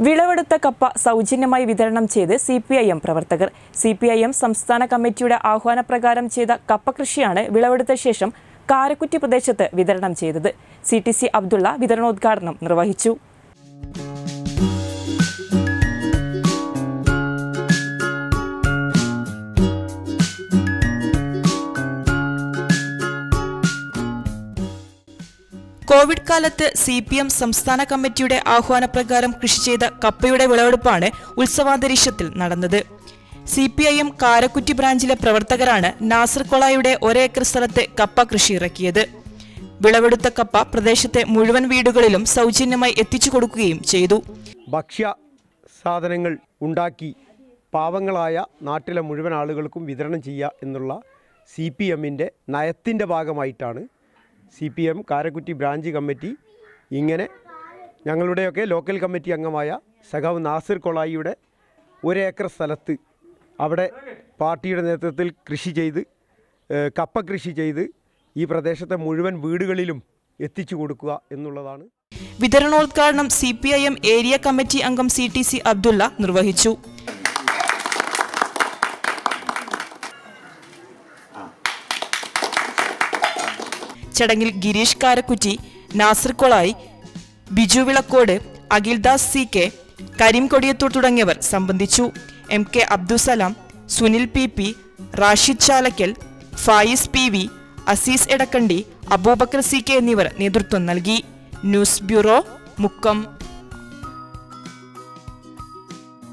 വിളവെടുത്ത കപ്പ സൗജന്യമായി വിതരണം ചെയ്ത് സി പി ഐ എം പ്രവർത്തകർ സി പി ഐ എം സംസ്ഥാന കമ്മിറ്റിയുടെ ആഹ്വാനപ്രകാരം ചെയ്ത കപ്പ കൃഷിയാണ് വിളവെടുത്ത ശേഷം കാരക്കുറ്റി പ്രദേശത്ത് വിതരണം ചെയ്തത് സി ടി സി അബ്ദുള്ള വിതരണോദ്ഘാടനം നിർവഹിച്ചു കോവിഡ് കാലത്ത് സി പി എം സംസ്ഥാന കമ്മിറ്റിയുടെ ആഹ്വാനപ്രകാരം കൃഷി ചെയ്ത കപ്പയുടെ വിളവെടുപ്പാണ് ഉത്സവാന്തരീക്ഷത്തിൽ നടന്നത് C P I M Karakkutty ബ്രാഞ്ചിലെ പ്രവർത്തകരാണ് നാസർ കൊളായുടെ ഒരേക്കർ സ്ഥലത്ത് കപ്പ കൃഷി ഇറക്കിയത് വിളവെടുത്ത കപ്പ പ്രദേശത്തെ മുഴുവൻ വീടുകളിലും സൗജന്യമായി എത്തിച്ചു കൊടുക്കുകയും ചെയ്തു ഭക്ഷ്യ സാധനങ്ങൾ ഉണ്ടാക്കി പാവങ്ങളായ നാട്ടിലെ മുഴുവൻ ആളുകൾക്കും വിതരണം ചെയ്യുക എന്നുള്ള സി പി എമ്മിൻ്റെ നയത്തിൻ്റെ ഭാഗമായിട്ടാണ് C P M Karakkutty branch committee ഇങ്ങനെ ഞങ്ങളുടെയൊക്കെ ലോക്കൽ കമ്മിറ്റി അംഗമായ സഖാവ് നാസിർ കൊളായിയുടെ ഒരേക്കർ സ്ഥലത്ത് അവിടെ പാർട്ടിയുടെ നേതൃത്വത്തിൽ കൃഷി ചെയ്ത് ഏഹ്, കപ്പ കൃഷി ചെയ്ത് ഈ പ്രദേശത്തെ മുഴുവൻ വീടുകളിലും എത്തിച്ചു കൊടുക്കുക എന്നുള്ളതാണ് വിതരണോദ്ഘാടനം C P I M area committee അംഗം സി ടി സി അബ്ദുള്ള നിർവഹിച്ചു ചടങ്ങിൽ ഗിരീഷ് കാരക്കുറ്റി നാസർ കൊളായി ബിജു വിളക്കോട് അഖിൽദാസ് സി കെ കരീം കൊടിയത്തൂർ തുടങ്ങിയവർ സംബന്ധിച്ചു M K Abdussalam Sunil P P Rashid Chalakkal Fayis P V Azeez Edakkandi Aboobacker C K എന്നിവർ നേതൃത്വം നൽകി ന്യൂസ് ബ്യൂറോ മുക്കം